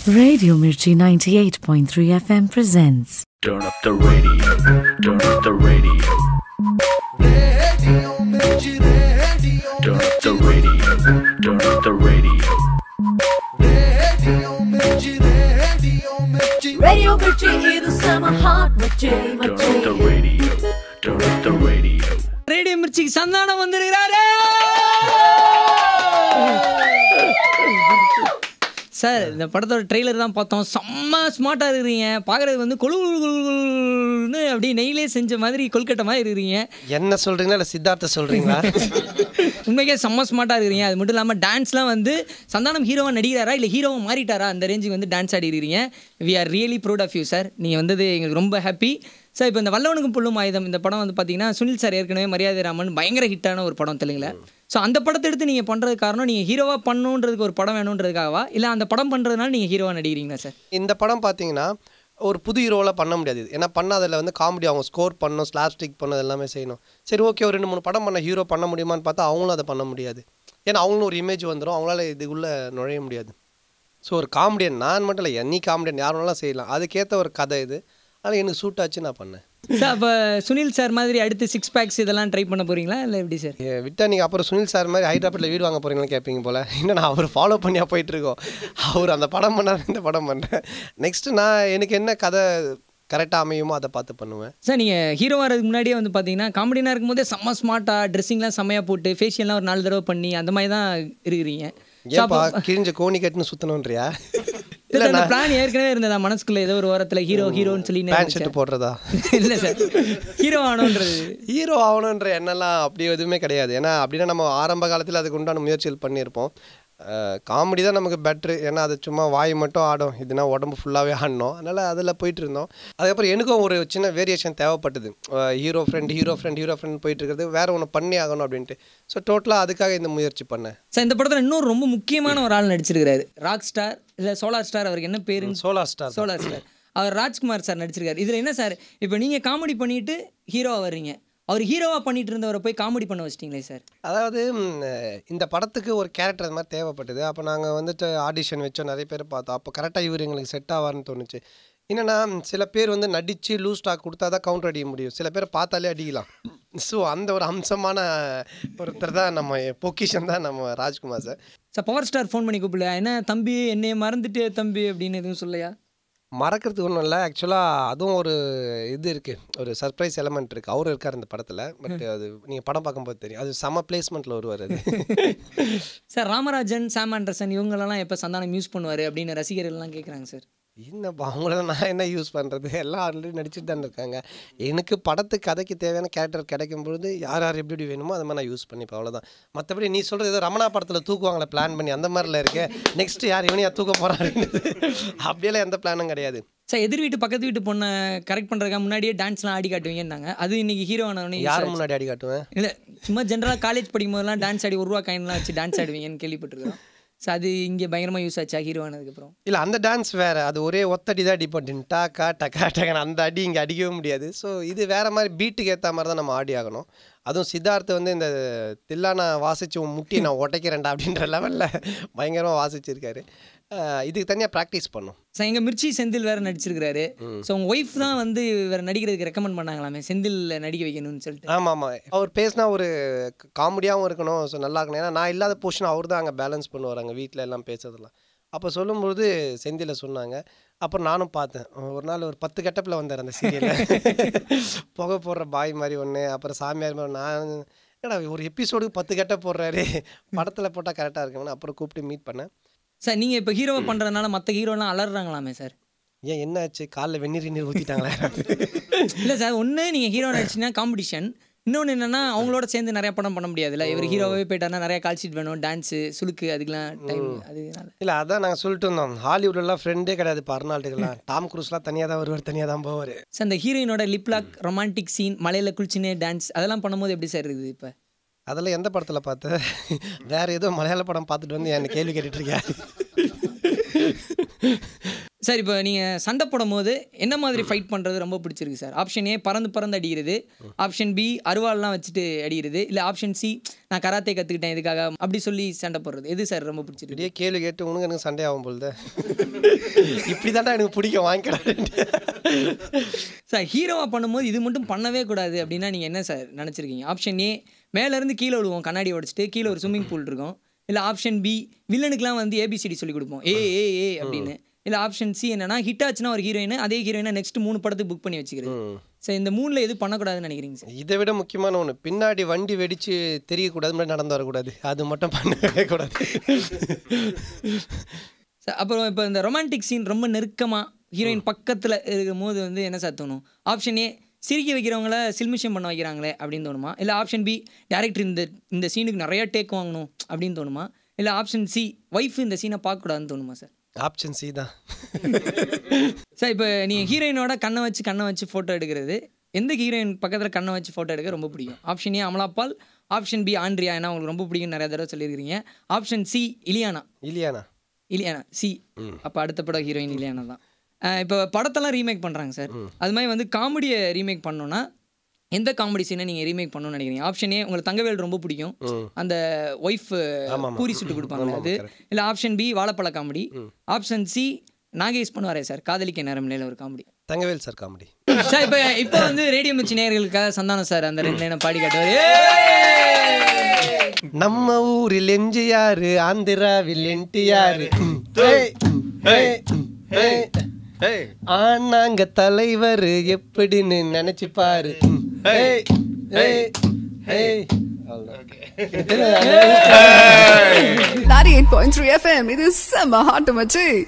Radio Mirchi 98.3 FM presents Turn up the radio. Turn up the radio. Turn up the radio. Turn up the radio. Radio Mirchi ಇದು summer hot ಮಚ್ಚೆ Turn ಮಚ್ಚೆ up the radio. Turn up the radio. Radio மிர்ச்சிக்கு சந்தானம் வந்திருக்கிறாரு sir இந்த படத்தோட trailer தான் பார்த்தோம் செம்ம ஸ்மார்ட்டாக இருக்கிறீங்க பார்க்குறது வந்து கொழு கொழு கொழு கொழுன்னு அப்படியே நெய்லே செஞ்ச மாதிரி கொல்கட்டை மாதிரி இருக்கிறீங்க என்ன சொல்றீங்களா இல்லை சித்தார்த்த சொல்றீங்களா உண்மைக்கே செம்ம ஸ்மார்ட்டாக இருக்கிறீங்க அது மட்டும் இல்லாமல் டான்ஸ்லாம் வந்து சந்தானம் ஹீரோவாக நடிக்கிறாரா இல்லை ஹீரோவை மாறிட்டாரா அந்த ரேஞ்சுக்கு வந்து டான்ஸ் ஆடி இருக்கிறீங்க we are really proud of you sir நீங்கள் வந்தது எங்களுக்கு ரொம்ப ஹாப்பி சார் இப்போ இந்த வல்லவனுக்கும் புல்லும் ஆயுதம் இந்த படம் வந்து பார்த்தீங்கன்னா சுனில் சார் ஏற்கனவே மரியாதை ராமன் பயங்கர ஹிட்டான ஒரு படம் தெலுங்குல ஸோ அந்த படத்தை எடுத்து நீங்கள் பண்ணுறது காரணம் நீங்கள் ஹீரோவாக பண்ணணுன்றதுக்கு ஒரு படம் வேணுன்றதுக்காகவா இல்லை அந்த படம் பண்ணுறதுனால நீங்கள் ஹீரோவாக நடிக்கிறீங்களா சார் இந்த படம் பார்த்தீங்கன்னா ஒரு புது ஹீரோவில் பண்ண முடியாது இது. ஏன்னா பண்ண அதில் வந்து காமெடி அவங்க ஸ்கோர் பண்ணணும் ஸ்லாப்ஸ்டிக் பண்ணணும் எல்லாமே செய்யணும் சரி ஓகே ஒரு ரெண்டு மூணு படம் பண்ண ஹீரோ பண்ண முடியுமான்னு பார்த்தா அவங்களும் அதை பண்ண முடியாது ஏன்னா அவங்களும் ஒரு இமேஜ் வந்துடும் அவங்களால இதுக்குள்ளே நுழைய முடியாது ஸோ ஒரு காமெடியன் நான் மட்டும் இல்லை என்னி காமெடியன் யார் வேணாலும் செய்யலாம் அதுக்கேற்ற ஒரு கதை இது ஆனால் எனக்கு சூட் ஆச்சு நான் பண்ணேன் சார் அப்போ சுனில் சார் மாதிரி அடுத்து சிக்ஸ் பேக்ஸ் இதெல்லாம் ட்ரை பண்ண போகிறீங்களா இல்லை எப்படி சார் ஏ, விட்டா நீங்கள் அப்புறம் சுனில் சார் மாதிரி ஹைதராபாத்தில் வீடு வாங்க போகிறீங்கன்னு கேட்பீங்க போல் இன்னும் நான் அவர் ஃபாலோ பண்ணியா போயிட்டு இருக்கோம் அவர் அந்த படம் பண்ணார் இந்த படம் பண்ணுறேன் நெக்ஸ்ட்டு நான் எனக்கு என்ன கதை கரெக்டாக அமையுமோ அதை பார்த்து பண்ணுவேன் சார் நீங்கள் ஹீரோ வரதுக்கு முன்னாடியே வந்து பார்த்தீங்கன்னா காமெடினா இருக்கும்போதே செம்ம ஸ்மார்ட்டாக ட்ரெஸ்ஸிங்லாம் செம்மையாக போட்டு ஃபேஷியல்லாம் ஒரு நாலு தடவை பண்ணி அந்த மாதிரி தான் இருக்கிறீங்க So, ஏப்பா அப்போ- கிழிஞ்ச கோணி கட்டுன்னு சுற்றணுன்றியா இல்ல, அந்த பிளான் ஏற்கனவே இருந்ததா மனசுக்குள்ள ஏதோ ஒரு வாரத்தில் ஹீரோ ஹீரோன்னு சொல்லி பேண்ட் ஷர்ட் போடுறதா இல்லை சார் ஹீரோ ஆனோன்றது ஹீரோ ஆகணுன்ற எண்ணெல்லாம் அப்படி எதுவுமே கிடையாது ஏன்னா அப்படின்னா நம்ம ஆரம்ப காலத்தில் அதுக்கு உண்டான முயற்சிகள் பண்ணியிருப்போம் காமெடி தான் நமக்கு பெட்ரு ஏன்னா அது சும்மா வாய் மட்டும் ஆடும் இதுனா உடம்பு ஃபுல்லாகவே ஆடணும் அதனால் அதில் போயிட்டு இருந்தோம் அதுக்கப்புறம் எனக்கும் ஒரு சின்ன வேரியேஷன் தேவைப்பட்டது hero friend hero friend hero friend போயிட்டு இருக்கிறது வேற ஒன்று பண்ணி ஆகணும் அப்படின்ட்டு ஸோ டோட்டலாக அதுக்காக இந்த முயற்சி பண்ணேன் சார் இந்த படத்தில் இன்னொரு ரொம்ப முக்கியமான ஒரு ஆள் நடிச்சிருக்காரு ராக் ஸ்டார் இல்லை சோலார் ஸ்டார் அவருக்கு என்ன பேருன்னு சோலார் ஸ்டார் சோலார் ஸ்டார் அவர் ராஜ்குமார் சார் நடிச்சிருக்காரு இதில் என்ன சார் இப்போ நீங்கள் காமெடி பண்ணிட்டு ஹீரோவாக வர்றீங்க அவர் ஹீரோவாக பண்ணிட்டு இருந்தவரை போய் காமெடி பண்ண வச்சிட்டீங்களே சார் அதாவது ம், இந்த படத்துக்கு ஒரு கேரக்டர் அது மாதிரி தேவைப்பட்டது அப்போ நாங்கள் வந்துட்டு ஆடிஷன் வச்சோம் நிறைய பேர் பார்த்தோம் அப்போ கரெக்டாக இவர் எங்களுக்கு செட் ஆவார்னு தோணுச்சு என்னென்னா சில பேர் வந்து நடித்து லூஸ் ஸ்டாக் கொடுத்தா தான் கவுண்டர் அடிக்க முடியும் சில பேர் பார்த்தாலே அடிக்கலாம் ஸோ அந்த ஒரு அம்சமான ஒருத்தர் தான் நம்ம பொக்கிஷன் தான் நம்ம Rajkumar sir sir power star phone பண்ணி கூப்பிடலையா என்ன தம்பி என்னைய மறந்துட்டு தம்பி அப்படின்னு எதுவும் சொல்லையா மறக்கிறதுக்கு ஒன்றும் இல்லை ஆக்சுவலாக அதுவும் ஒரு இது இருக்குது ஒரு சர்ப்ரைஸ் எலமெண்ட் இருக்குது அவர் இருக்கார் இந்த படத்தில் பட் அது நீங்கள் படம் பார்க்கும்போது தெரியும் அது செம பிளேஸ்மெண்ட்டில் வருவார் அது சார் ராமராஜன் சாம் ஆண்டர்சன் இவங்களெல்லாம் எப்போ சந்தானம் யூஸ் பண்ணுவார் அப்படின்னு ரசிகர்கள்லாம் கேட்குறாங்க சார் என்னப்பா அவங்கள நான் என்ன யூஸ் பண்ணுறது எல்லாம் ஆல்ரெடி நடிச்சுட்டு தான் இருக்காங்க எனக்கு படத்துக்கு கதைக்கு தேவையான கேரக்டர் கிடைக்கும் பொழுது யார் யார் எப்படி எப்படி வேணுமோ அது மாதிரி நான் யூஸ் பண்ணிப்பேன் அவ்வளோதான் மற்றபடி நீ சொல்கிறது ஏதோ ரமணா படத்தில் தூக்குவாங்களே பிளான் பண்ணி அந்த மாதிரில இருக்கு நெக்ஸ்ட் யார் இவனையா தூக்க போகிறாருன்னு அப்படியெல்லாம் எந்த பிளானும் கிடையாது சார் எதிர் வீட்டு பக்கத்து வீட்டு பொண்ணை கரெக்ட் பண்ணுறதுக்காக முன்னாடியே டான்ஸ்லாம் ஆடி காட்டுவீங்கன்னாங்க அது இன்னைக்கு ஹீரோ ஆனவனே யார் முன்னாடி அடி காட்டுவேன் இல்லை சும்மா ஜென்ரலாக காலேஜ் படிக்கும் போதெல்லாம் டான்ஸ் ஆடி ஒரு ரூபா காயின்லாம் வச்சு டான்ஸ் ஆடுவீங்கன்னு கேள்விப்பட்டிருக்கோம் ஸோ அது இங்கே பயங்கரமாக யூஸ் ஆச்சா ஹீரோ ஆனதுக்கப்புறம் இல்லை அந்த டான்ஸ் வேறு அது ஒரே ஒத்தடி தான் அடிப்போம் டாக்கா டக்கா டக்கா அந்த அடி இங்கே அடிக்கவே முடியாது ஸோ இது வேறு மாதிரி பீட்டுக்கு ஏற்ற மாதிரி தான் நம்ம ஆடி ஆகணும் அதுவும் சித்தார்த் வந்து இந்த தில்லானா வாசிச்சு உன் முட்டி நான் உடைக்கிறேன்டா அப்படின்ற லெவலில் பயங்கரமாக வாசிச்சிருக்காரு அஹ் இதுக்கு தனியாக ப்ராக்டிஸ் பண்ணும் சார் எங்கள் மிர்ச்சி செந்தில் வேறு நடிச்சிருக்காரு ஸோ உங்கள் ஒய்ஃப் தான் வந்து வேறு நடிக்கிறதுக்கு ரெக்கமெண்ட் பண்ணாங்களாமே செந்தில் நடிக்க வைக்கணும்னு சொல்லிட்டு ஆமாம் ஆமாம் அவர் பேசினா ஒரு காமெடியாகவும் இருக்கணும் ஸோ நல்லா இருக்கணும் ஏன்னா நான் இல்லாத போர்ஷன் அவர் தான் அங்கே பேலன்ஸ் பண்ணுவார் அங்கே வீட்டில் எல்லாம் பேசுறதெல்லாம் அப்போ சொல்லும்பொழுது செந்தில சொன்னாங்க அப்புறம் நானும் பார்த்தேன் ஒரு நாள் ஒரு பத்து கட்டப்பில் வந்தார் அந்த சீரியலில் புகை போடுற பாய் மாதிரி ஒன்று அப்புறம் சாமியார் மாதிரி நான் என்னடா ஒரு எபிசோடுக்கு பத்து கட்ட போடுறாரு படத்தில் போட்டால் கரெக்டாக இருக்குன்னு அப்புறம் கூப்பிட்டு மீட் பண்ணேன் சார் நீங்கள் இப்போ ஹீரோவை பண்ணுறதுனால மற்ற ஹீரோலாம் அலறாங்களாமே சார் ஏன் என்ன ஆச்சு காலைல வெந்நீர் நீர் ஊற்றிட்டாங்களா இல்லை சார் ஒன்று நீங்கள் ஹீரோ நடிச்சிங்கன்னா காம்படிஷன் இன்னொன்று என்னன்னா அவங்களோட சேர்ந்து நிறைய படம் பண்ண முடியாதுல்ல இவர் ஹீரோவே போயிட்டாருன்னா நிறைய கால் ஷீட் வேணும் டான்ஸு சுளுக்கு அதுக்கெல்லாம் டைம் அதனால இல்லை அதான் நாங்கள் சொல்லிட்டு இருந்தோம் ஹாலிவுட்லாம் ஃப்ரெண்டே கிடையாது இப்போ அர்னால்டுக்கெல்லாம் டாம் குரூஸ்லாம் தனியாக தான் வருவார் தனியாக தான் போவார் சார் அந்த ஹீரோயினோட லிப்லாக் ரொமான்டிக் சீன் மலையில் குளிச்சுனே டான்ஸ் அதெல்லாம் பண்ணும்போது எப்படி சார் இருக்குது இப்போ அதெல்லாம் எந்த படத்தில் பார்த்த வேற ஏதோ மலையாள படம் பார்த்துட்டு வந்து என்ன கேள்வி கேட்டுட்டு இருக்கேன் சார் இப்போ நீங்கள் சண்டை போடும் போது என்ன மாதிரி ஃபைட் பண்ணுறது ரொம்ப பிடிச்சிருக்கு சார் ஆப்ஷன் ஏ பறந்து பறந்து அடிக்கிறது ஆப்ஷன் பி அருவாள்லாம் வச்சுட்டு அடிக்கிறது இல்லை ஆப்ஷன் சி நான் கராத்தே கற்றுக்கிட்டேன் இதுக்காக அப்படி சொல்லி சண்டை போடுறது எது சார் ரொம்ப பிடிச்சிருக்கு இப்படியே கேள்வி கேட்டு உனக்கு எனக்கு சண்டை ஆகும் பொழுது இப்படி எனக்கு பிடிக்கும் வாங்கிக்கலாம் சார் ஹீரோவாக பண்ணும்போது இது மட்டும் பண்ணவே கூடாது அப்படின்னா நீங்கள் என்ன சார் நினச்சிருக்கீங்க ஆப்ஷன் ஏ மேலேருந்து கீழே விழுவோம் கண்ணாடி உடச்சிட்டு கீழே ஒரு ஸ்விம்மிங் பூல் இருக்கும் இல்லை ஆப்ஷன் பி வில்லனுக்குலாம் வந்து ஏபிசிடி சொல்லி கொடுப்போம் ஏ ஏ ஏ அப்படின்னு இல்லை ஆப்ஷன் சி என்னன்னா ஹிட் ஆச்சுன்னா ஒரு ஹீரோயின் அதே ஹீரோயினை நெக்ஸ்ட் மூணு படத்துக்கு புக் பண்ணி வச்சுக்கிறது சார் இந்த மூணில் எது பண்ணக்கூடாதுன்னு நினைக்கிறீங்க சார் இதை விட முக்கியமான ஒன்று பின்னாடி வண்டி வெடிச்சு தெரியக்கூடாது முன்னாடி நடந்து வரக்கூடாது அது மட்டும் பண்ணவே கூடாது சார் அப்புறம் இப்போ இந்த ரொமான்டிக் சீன் ரொம்ப நெருக்கமாக ஹீரோயின் பக்கத்தில் இருக்கும் போது வந்து என்ன சார் தோணும் ஆப்ஷன் ஏ சிரிக்க வைக்கிறவங்கள சில்மிஷம் பண்ண வைக்கிறாங்களே அப்படின்னு தோணுமா இல்லை ஆப்ஷன் பி டேரக்டர் இந்த இந்த சீனுக்கு நிறைய டேக் வாங்கணும் அப்படின்னு தோணுமா இல்லை ஆப்ஷன் சி ஒய்ஃப் இந்த சீனை பார்க்கக்கூடாதுன்னு தோணுமா சார் ஆப்ஷன் சி தான் சார் இப்போ நீங்கள் ஹீரோயினோட கண்ணை வச்சு கண்ணை வச்சு ஃபோட்டோ எடுக்கிறது எந்த ஹீரோயின் பக்கத்தில் கண்ணை வச்சு ஃபோட்டோ எடுக்க ரொம்ப பிடிக்கும் option A Amala Paul option B Andrea ஏன்னா உங்களுக்கு ரொம்ப பிடிக்கும் நிறைய தடவை சொல்லியிருக்கிறீங்க ஆப்ஷன் சி இலியானா இல்லையாண்ணா இலியானா சி அப்போ அடுத்த படம் ஹீரோயின் இலியானா தான் அஹ் இப்போ படத்தெல்லாம் ரீமேக் பண்ணுறாங்க சார் அது மாதிரி வந்து காமெடியை ரீமேக் பண்ணோன்னா எந்த காமெடி சீனை நீங்கள் ரீமேக் பண்ணணும்னு நினைக்கிறீங்க ஆப்ஷன் ஏ உங்களுக்கு தங்கவேல் ரொம்ப பிடிக்கும் அந்த ஒய்ஃப் ஆமாமா. பூரி சுட்டு கொடுப்பாங்க அது இல்லை ஆப்ஷன் பி வாழைப்பழ காமெடி ஆப்ஷன் சி நாகேஷ் பண்ணுவாரே சார் காதலிக்க நேரம் நிலையில் ஒரு comedy Thangavel sir comedy sir இப்போ இப்போ வந்து ரேடியோ மிச்சி நேயர்களுக்காக சந்தானம் சார் அந்த ரெண்டு லைனை பாடி காட்டுவார் நம்ம ஊரில் எம்ஜிஆர் ஆந்திராவில் என்டிஆர் ஆனாங்க தலைவர் எப்படின்னு நினைச்சு பாரு ஏய், ஏய், ஏய். அவ்வளவுதான். 98.3 FM, இது செம்ம ஹாட்டு மச்சி